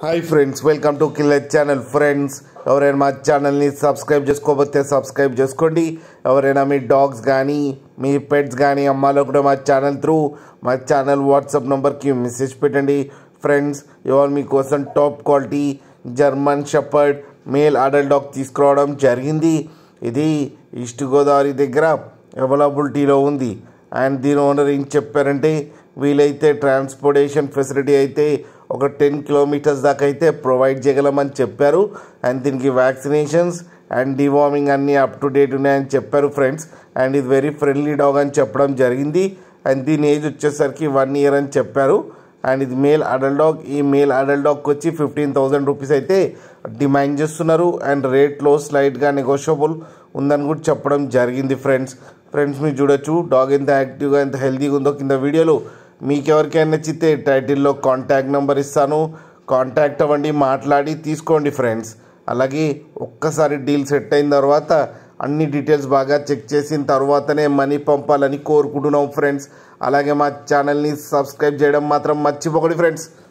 hi friends welcome to killer channel friends ఎవరైనా మా ఛానల్ని సబ్స్క్రైబ్ చేసుకోకపోతే సబ్స్క్రైబ్ చేసుకోండి ఎవరైనా మీ డాగ్స్ కానీ మీ పెట్స్ కానీ అమ్మాలో కూడా మా ఛానల్ త్రూ మా ఛానల్ వాట్సాప్ నెంబర్కి మెసేజ్ పెట్టండి ఫ్రెండ్స్ ఇవాళ మీకోసం top quality German shepherd male adult dog తీసుకురావడం జరిగింది ఇది ఈస్ట్ గోదావరి దగ్గర అవైలబిలిటీలో ఉంది అండ్ దీని ఓనర్ ఏం చెప్పారంటే వీలైతే ట్రాన్స్పోర్టేషన్ ఫెసిలిటీ అయితే ఒక టెన్ కిలోమీటర్స్ దాకా అయితే ప్రొవైడ్ చేయగలమని చెప్పారు అండ్ దీనికి వ్యాక్సినేషన్స్ అండ్ డివార్మింగ్ అన్నీ అప్ టు డేట్ ఉన్నాయని చెప్పారు ఫ్రెండ్స్ అండ్ ఇది వెరీ ఫ్రెండ్లీ డాగ్ అని చెప్పడం జరిగింది అండ్ దీని ఏజ్ వచ్చేసరికి వన్ ఇయర్ అని చెప్పారు అండ్ ఇది మేల్ అడల్ట్ డాగ్ ఈ మేల్ అడల్ట్ డాగ్కి వచ్చి ఫిఫ్టీన్ థౌసండ్ రూపీస్ అయితే డిమాండ్ చేస్తున్నారు అండ్ రేట్లో స్లైట్గా నెగోషియబుల్ ఉందని కూడా చెప్పడం జరిగింది ఫ్రెండ్స్ ఫ్రెండ్స్ మీరు చూడొచ్చు డాగ్ ఎంత యాక్టివ్గా ఎంత హెల్తీగా ఉందో కింద వీడియోలో మీకు ఎవరికైనా నచ్చితే టైటిల్లో కాంటాక్ట్ నెంబర్ ఇస్తాను కాంటాక్ట్ అవ్వండి మాట్లాడి తీసుకోండి ఫ్రెండ్స్ అలాగే ఒక్కసారి డీల్ సెట్ అయిన తర్వాత అన్ని డీటెయిల్స్ బాగా చెక్ చేసిన తర్వాతనే మనీ పంపాలని కోరుకుంటున్నాం ఫ్రెండ్స్ అలాగే మా ఛానల్ని సబ్స్క్రైబ్ చేయడం మాత్రం మర్చిపోకండి ఫ్రెండ్స్